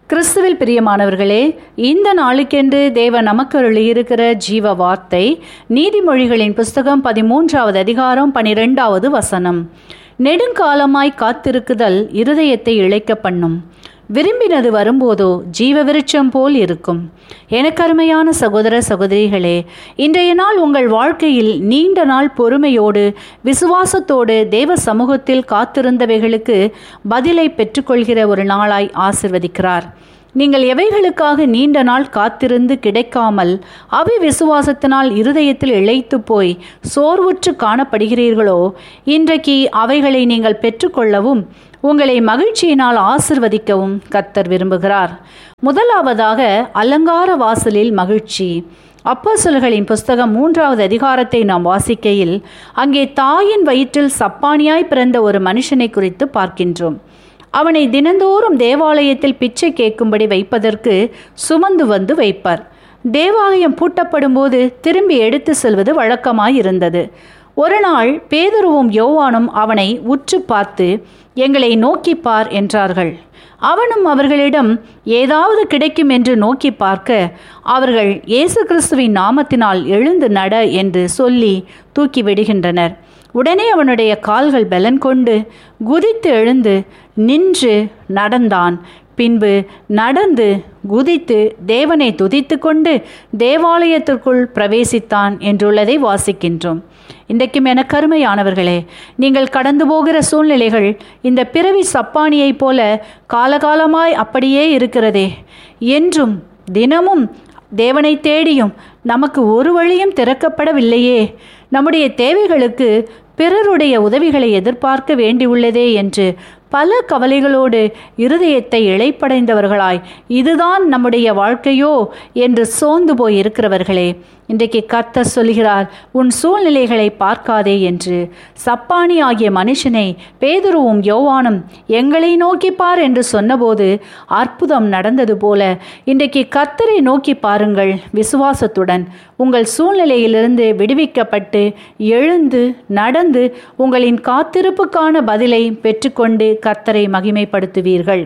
கிறிஸ்துவில் பிரியமானவர்களே இந்த நாளுக்கென்று தேவ நமக்கு அருளியிருக்கிற ஜீவ வார்த்தை நீதிமொழிகளின் புஸ்தகம் பதிமூன்றாவது அதிகாரம் பனிரெண்டாவது வசனம் நெடுங்காலமாய் காத்திருக்குதல் இருதயத்தை இழைக்க பண்ணும் விரும்பினது வரும்போதோ ஜீவ விருட்சம் போல் இருக்கும் எனக்கருமையான சகோதர சகோதரிகளே இன்றைய நாள் உங்கள் வாழ்க்கையில் நீண்ட நாள் பொறுமையோடு விசுவாசத்தோடு தேவ சமூகத்தில் காத்திருந்தவைகளுக்கு பதிலை பெற்றுக்கொள்கிற ஒரு நாளாய் ஆசிர்வதிக்கிறார் நீங்கள் எவைகளுக்காக நீண்ட நாள் காத்திருந்து கிடைக்காமல் அவை விசுவாசத்தினால் இருதயத்தில் இழைத்து போய் சோர்வுற்று காணப்படுகிறீர்களோ இன்றைக்கு அவைகளை நீங்கள் பெற்றுக்கொள்ளவும் உங்களை மகிழ்ச்சியினால் ஆசிர்வதிக்கவும் கத்தர் விரும்புகிறார் முதலாவதாக அலங்கார வாசலில் மகிழ்ச்சி அப்போசல்களின் புஸ்தகம் மூன்றாவது அதிகாரத்தை நாம் வாசிக்கையில் அங்கே தாயின் வயிற்றில் சப்பானியாய் பிறந்த ஒரு மனுஷனை குறித்து பார்க்கின்றோம் அவனை தினந்தோறும் தேவாலயத்தில் பிச்சை கேட்கும்படி வைப்பதற்கு சுமந்து வந்து வைப்பார் தேவாலயம் பூட்டப்படும் போது திரும்பி எடுத்து செல்வது வழக்கமாயிருந்தது ஒரு நாள் பேதுருவும் யோவானும் அவனை உற்று பார்த்து எங்களை நோக்கிப்பார் என்றார்கள் அவனும் அவர்களிடம் ஏதாவது கிடைக்கும் என்று நோக்கி பார்க்க அவர்கள் இயேசு கிறிஸ்துவின் நாமத்தினால் எழுந்து நட என்று சொல்லி தூக்கி விடுகின்றனர் உடனே அவனுடைய கால்கள் பலன் கொண்டு குதித்து எழுந்து நின்று நடந்தான் பின்பு நடந்து குதித்து தேவனை துதித்து கொண்டு தேவாலயத்திற்குள் பிரவேசித்தான் என்றுள்ளதை வாசிக்கின்றோம் இன்றைக்கும் என கருமையானவர்களே நீங்கள் கடந்து போகிற சூழ்நிலைகள் இந்த பிறவி சப்பானியைப் போல காலகாலமாய் அப்படியே இருக்கிறதே என்றும் தினமும் தேவனை தேடியும் நமக்கு ஒரு வழியும் திறக்கப்படவில்லையே நம்முடைய தேவைகளுக்கு பிறருடைய உதவிகளை எதிர்பார்க்க வேண்டியுள்ளதே என்று பல கவலைகளோடு இருதயத்தை இழைப்படைந்தவர்களாய் இதுதான் நம்முடைய வாழ்க்கையோ என்று சோர்ந்து போய் இருக்கிறவர்களே இன்றைக்கு கத்த சொல்கிறார் உன் சூழ்நிலைகளை பார்க்காதே என்று சப்பானி ஆகிய மனுஷனை பேதுருவும் யோவானும் எங்களை நோக்கிப்பார் என்று சொன்னபோது அற்புதம் நடந்தது போல இன்றைக்கு கத்தரை நோக்கி பாருங்கள் விசுவாசத்துடன் உங்கள் சூழ்நிலையிலிருந்து விடுவிக்கப்பட்டு எழுந்து நடந்து உங்களின் காத்திருப்புக்கான பதிலை பெற்றுக்கொண்டு கத்தரை மகிமைப்படுத்துவீர்கள்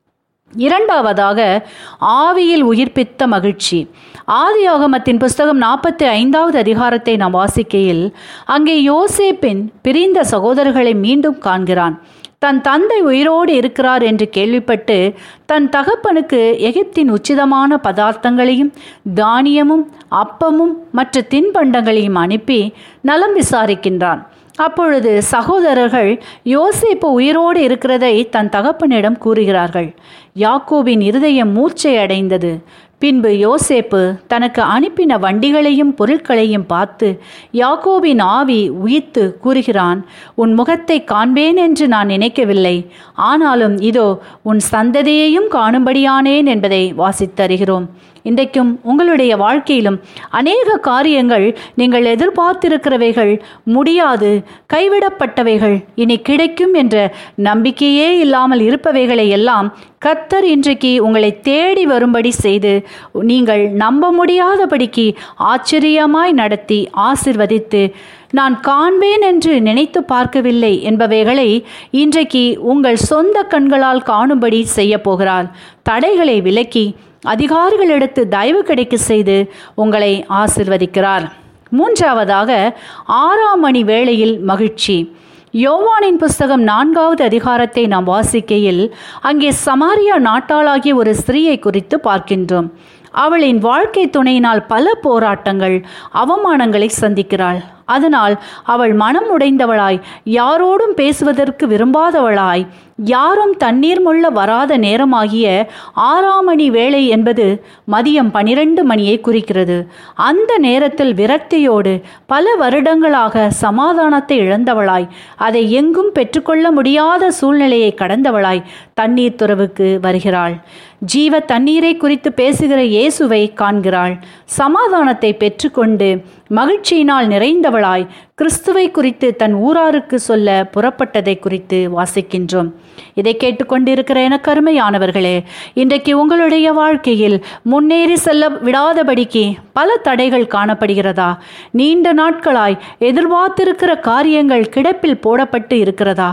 இரண்டாவதாக ஆவியில் உயிர்ப்பித்த மகிழ்ச்சி ஆதியாகமத்தின் புஸ்தகம் நாற்பத்தி ஐந்தாவது அதிகாரத்தை நாம் வாசிக்கையில் அங்கே யோசேப்பின் பிரிந்த சகோதரர்களை மீண்டும் காண்கிறான் தன் தந்தை உயிரோடு இருக்கிறார் என்று கேள்விப்பட்டு தன் தகப்பனுக்கு எகிப்தின் உச்சிதமான பதார்த்தங்களையும் தானியமும் அப்பமும் மற்ற தின்பண்டங்களையும் அனுப்பி நலம் விசாரிக்கின்றான் அப்பொழுது சகோதரர்கள் யோசிப்பு உயிரோடு இருக்கிறதை தன் தகப்பனிடம் கூறுகிறார்கள் யாக்கோபின் இருதயம் மூச்சை அடைந்தது பின்பு யோசேப்பு தனக்கு அனுப்பின வண்டிகளையும் பொருட்களையும் பார்த்து யாக்கோபின் ஆவி உயித்து கூறுகிறான் உன் முகத்தை காண்பேன் என்று நான் நினைக்கவில்லை ஆனாலும் இதோ உன் சந்ததியையும் காணும்படியானேன் என்பதை வாசித்தருகிறோம் இன்றைக்கும் உங்களுடைய வாழ்க்கையிலும் அநேக காரியங்கள் நீங்கள் எதிர்பார்த்திருக்கிறவைகள் முடியாது கைவிடப்பட்டவைகள் இனி கிடைக்கும் என்ற நம்பிக்கையே இல்லாமல் இருப்பவைகளை எல்லாம் கத்தர் இன்றைக்கு உங்களை தேடி வரும்படி செய்து நீங்கள் நம்ப முடியாதபடிக்கு ஆச்சரியமாய் நடத்தி ஆசிர்வதித்து நான் காண்பேன் என்று நினைத்து பார்க்கவில்லை என்பவைகளை இன்றைக்கு உங்கள் சொந்த கண்களால் காணும்படி செய்ய போகிறார் தடைகளை விலக்கி அதிகாரிகளிடத்து தயவு கிடைக்க செய்து உங்களை ஆசிர்வதிக்கிறார் மூன்றாவதாக ஆறாம் மணி வேளையில் மகிழ்ச்சி யோவானின் புஸ்தகம் நான்காவது அதிகாரத்தை நாம் வாசிக்கையில் அங்கே சமாரியா நாட்டாளாகிய ஒரு ஸ்திரீயை குறித்து பார்க்கின்றோம் அவளின் வாழ்க்கை துணையினால் பல போராட்டங்கள் அவமானங்களை சந்திக்கிறாள் அதனால் அவள் மனம் உடைந்தவளாய் யாரோடும் பேசுவதற்கு விரும்பாதவளாய் யாரும் தண்ணீர் முள்ள வராத நேரமாகிய ஆறாம் மணி வேளை என்பது மதியம் பனிரெண்டு மணியை குறிக்கிறது அந்த நேரத்தில் விரக்தியோடு பல வருடங்களாக சமாதானத்தை இழந்தவளாய் அதை எங்கும் பெற்றுக்கொள்ள முடியாத சூழ்நிலையை கடந்தவளாய் தண்ணீர் துறவுக்கு வருகிறாள் ஜீவ தண்ணீரை குறித்து பேசுகிற இயேசுவை காண்கிறாள் சமாதானத்தை பெற்றுக்கொண்டு மகிழ்ச்சியினால் நிறைந்தவளாய் கிறிஸ்துவை குறித்து தன் ஊராருக்கு சொல்ல புறப்பட்டதை குறித்து வாசிக்கின்றோம் இதை கேட்டுக்கொண்டிருக்கிற எனக்கு அருமையானவர்களே இன்றைக்கு உங்களுடைய வாழ்க்கையில் முன்னேறி செல்ல விடாதபடிக்கு பல தடைகள் காணப்படுகிறதா நீண்ட நாட்களாய் எதிர்பார்த்திருக்கிற காரியங்கள் கிடப்பில் போடப்பட்டு இருக்கிறதா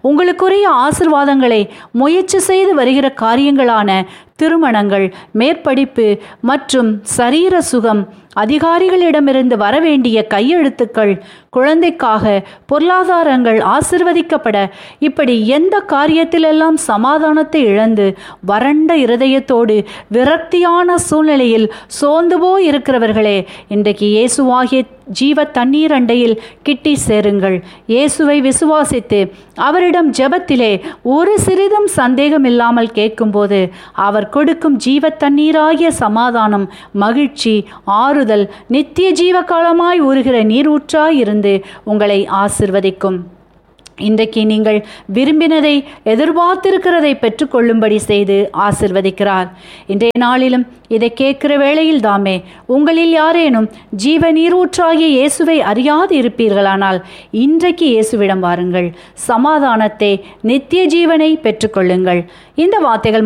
உங்களுக்குரிய ஆசிர்வாதங்களை முயற்சி செய்து வருகிற காரியங்களான திருமணங்கள் மேற்படிப்பு மற்றும் சரீர சுகம் அதிகாரிகளிடமிருந்து வரவேண்டிய கையெழுத்துக்கள் குழந்தைக்காக பொருளாதாரங்கள் ஆசிர்வதிக்கப்பட இப்படி எந்த காரியத்திலெல்லாம் சமாதானத்தை இழந்து வறண்ட இருதயத்தோடு விரக்தியான சூழ்நிலையில் சோர்ந்து போய் இருக்கிறவர்களே இன்றைக்கு இயேசுவாகிய ஜீவ தண்ணீர் அண்டையில் கிட்டி சேருங்கள் இயேசுவை விசுவாசித்து அவரிடம் ஜெபத்திலே ஒரு சிறிதும் சந்தேகம் இல்லாமல் கேட்கும்போது அவர் கொடுக்கும் ஜீவ தண்ணீராகிய சமாதானம் மகிழ்ச்சி ஆறுதல் நித்திய ஜீவ காலமாய் ஊறுகிற நீரூற்றாய் இருந்து உங்களை ஆசிர்வதிக்கும் இன்றைக்கு நீங்கள் விரும்பினதை எதிர்பார்த்திருக்கிறதை பெற்றுக்கொள்ளும்படி செய்து ஆசிர்வதிக்கிறார் இன்றைய நாளிலும் இதை கேட்கிற வேளையில் தாமே உங்களில் யாரேனும் ஜீவ நீரூற்றாகிய இயேசுவை அறியாது இருப்பீர்களானால் இன்றைக்கு இயேசுவிடம் வாருங்கள் சமாதானத்தை நித்திய ஜீவனை பெற்றுக்கொள்ளுங்கள் இந்த வார்த்தைகள்